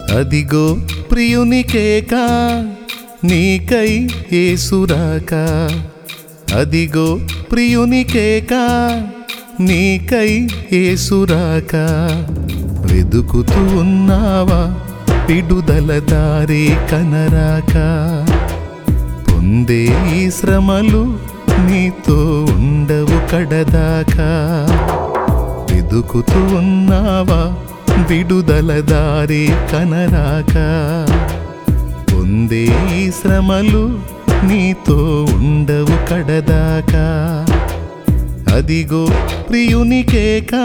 అదిగో ప్రియునికేక నీకై ఏసురాక అదిగో ప్రియునికేక నీకై ఏసురాక వెదుకుతూ ఉన్నావా విడుదల దారి కనరాక పొందే ఈ శ్రమలు నీతో ఉండవు కడదాకా వెదుకుతూ ఉన్నావా విడుదల దారి కనరాక పొందే ఈ శ్రమలు నీతో ఉండవు కడదాకా అదిగో ప్రియునికేకా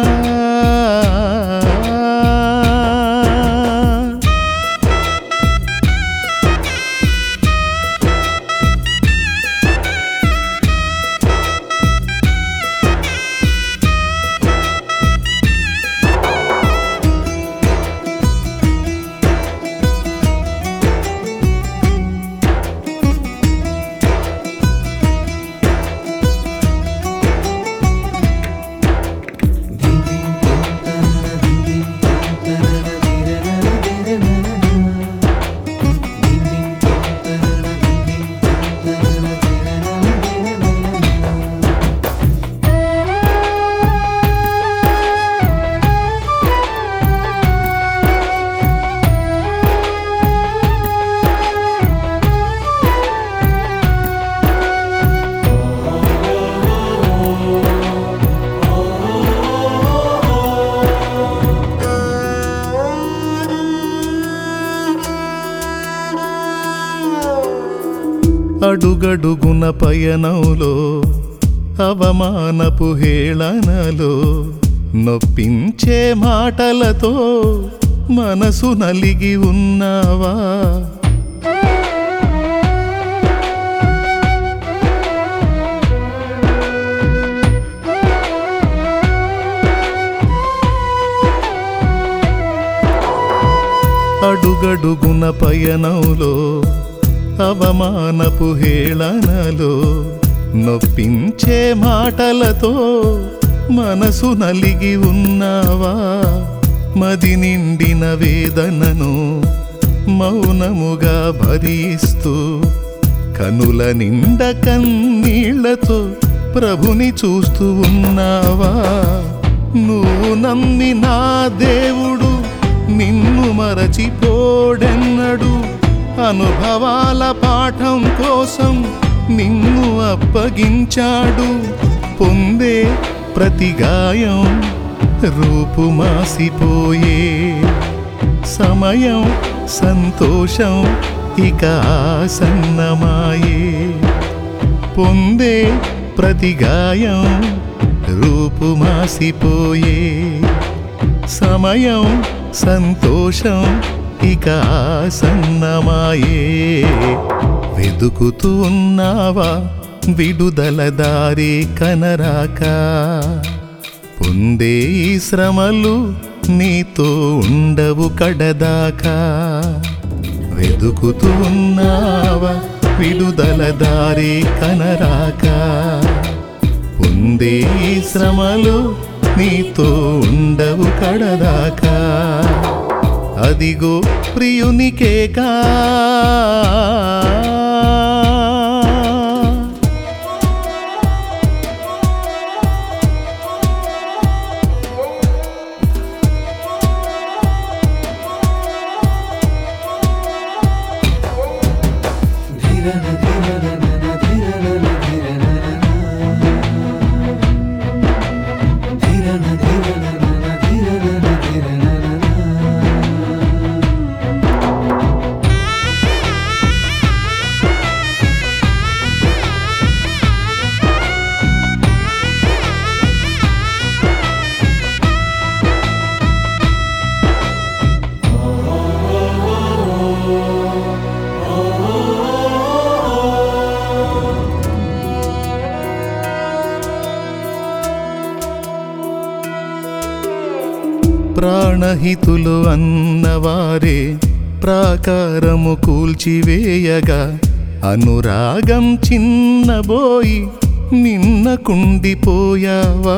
అడుగడుగున పయనంలో అవమానపు హేళనలో నొప్పించే మాటలతో మనసు నలిగి ఉన్నావా అడుగడుగున పయనంలో అవమానపు హేళనలో నొప్పించే మాటలతో మనసు నలిగి ఉన్నావా మది నిండిన వేదనను మౌనముగా భరిస్తూ కనుల నిండ కన్నీళ్లతో ప్రభుని చూస్తూ ఉన్నావా నువ్వు నమ్మి నా దేవుడు నిన్ను మరచిపోడెన్నడు అనుభవాల పాఠం కోసం నిన్ను అప్పగించాడు పొందే ప్రతి గాయం రూపుమాసిపోయే సమయం సంతోషం ఇక ఆసన్నమాయే పొందే ప్రతి గాయం రూపుమాసిపోయే సమయం సంతోషం ఇక ఆసన్నమాయే వెదుకుతూ ఉన్నావా విడుదల దారి కనరాక పొందే ఈ శ్రమలు నీతో ఉండవు కడదాకా వెదుకుతూ ఉన్నావా విడుదల దారి కనరాక పొందే ఈ శ్రమలు నీతో ఉండవు కడదాకా అదిగో ప్రియునికేకా ప్రాణహితులు అన్నవారే ప్రాకారము కూల్చివేయగా అనురాగం చిన్నబోయి నిన్న కుండిపోయావా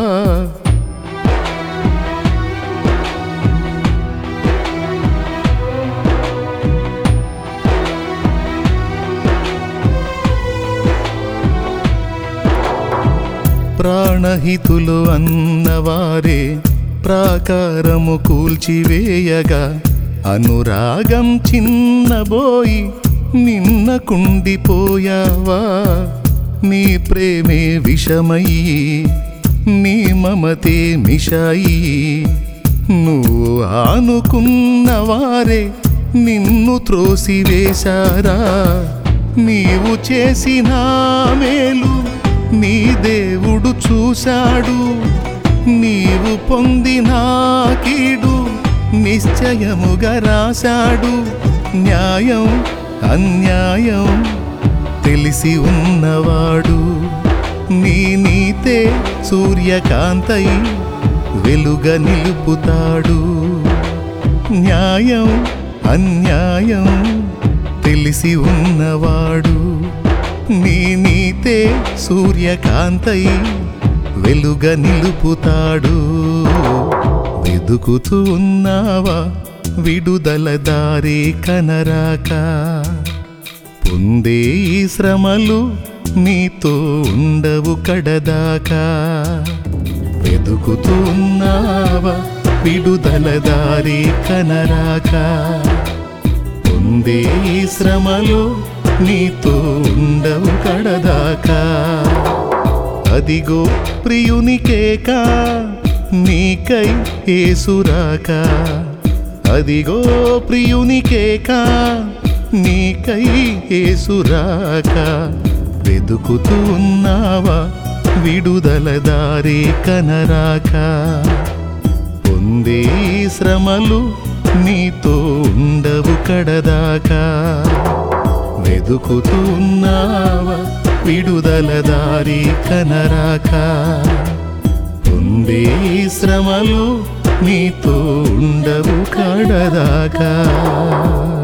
ప్రాణహితులు అన్నవారే ప్రాకారము కూల్చివేయగా అనురాగం చిన్నబోయి నిన్న కుండిపోయావా నీ ప్రేమే విషమయ్యి నీ మమతే మిషాయి నువ్వు ఆనుకున్నవారే నిన్ను త్రోసివేశారా నీవు చేసిన మేలు నీ దేవుడు చూశాడు నీవు పొందిన కీడు నిశ్చయముగా రాశాడు న్యాయం అన్యాయం తెలిసి ఉన్నవాడు నీ నీతే సూర్యకాంతై వెలుగ నిలుపుతాడు న్యాయం అన్యాయం తెలిసి ఉన్నవాడు నీ నీతే సూర్యకాంతై వెలుగ నిలుపుతాడు వెదుకుతూ ఉన్నావా విడుదల దారి కనరాక పొందే ఈ శ్రమలు నీతో ఉండవు కడదాకా వెదుకుతూ ఉన్నావా విడుదల దారి కనరాక పొందే ఈ శ్రమలు నీతో ఉండవు కడదాకా అదిగో ప్రియునికేక నీకై ఏసురాక అదిగో ప్రియునికేక నీకై ఏసురాక వెదుకుతూ ఉన్నావా విడుదల దారి కనరాక పొందే ఈ శ్రమలు నీతో ఉండవు కడదాకా వెదుకుతూ ఉన్నావా విడుదల దారి కనరాక పొందే ఈ శ్రమలు నీతో ఉండవు కడదాకా